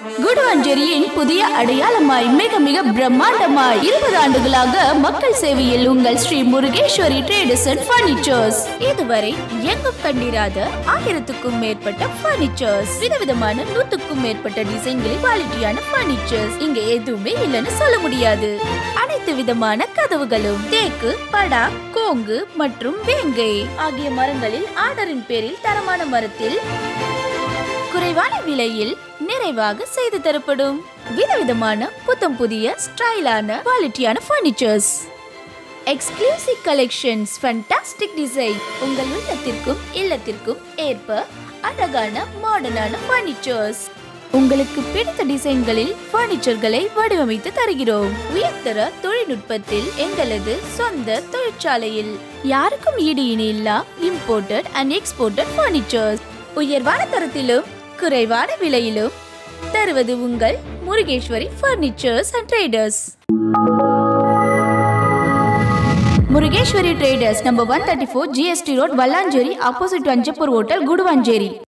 குடுவாஞ்சேரியின் புதிய அடையாளமாய் மிக மிக பிரம்மாண்டமாய் இருபது ஆண்டுகளாக மக்கள் சேவையில் உங்கள் Sri Murugeshwari traders and furnitures இதுவரை எங்கும் கண்டிராத ஆயிரத்துக்கும் மேற்பட்ட பர்னிச்சர்ஸ் விதவிதமான நூத்துக்கும் மேற்பட்ட டிசைன்களில் குவாலிட்டியான பர்னிச்சர்ஸ் இங்க எதுவுமே இல்லைன்னு சொல்ல முடியாது அனைத்து விதமான கதவுகளும் தேக்கு படா கோங்கு மற்றும் வேங்கை ஆகிய மரங்களில் ஆர்டரின் பேரில் தரமான மரத்தில் குறைவான விலையில் நிறைவாக செய்து தரப்படும் விதவிதமான புத்தம் புதிய ஸ்டைலான குவாலிட்டியான furnitures exclusive collections fantastic design உங்கள் உள்ளத்திற்கும் இல்லத்திற்கும் ஏற்ப அழகான மாடர்னான ஃபர்னிச்சர்ஸ் உங்களுக்கு பிடித்த டிசைன்களில் ஃபர்னிச்சர்களை வடிவமைத்து தருகிறோம் உயர்தர தொழில்நுட்பத்தில் எங்களது சொந்த தொழிற்சாலையில் யாருக்கும் ஈடு இணை இல்லா இம்போர்ட்டட் அண்ட் எக்ஸ்போர்ட்டட் ஃபர்னிச்சர்ஸ் உயர்வான தரத்திலும் குறைவான விலையிலும் தருவது உங்கள் Murugeshwari furnitures and traders Murugeshwari traders number one thirty four GST road Vallancheri opposite Vanjapur hotel Guduvancheri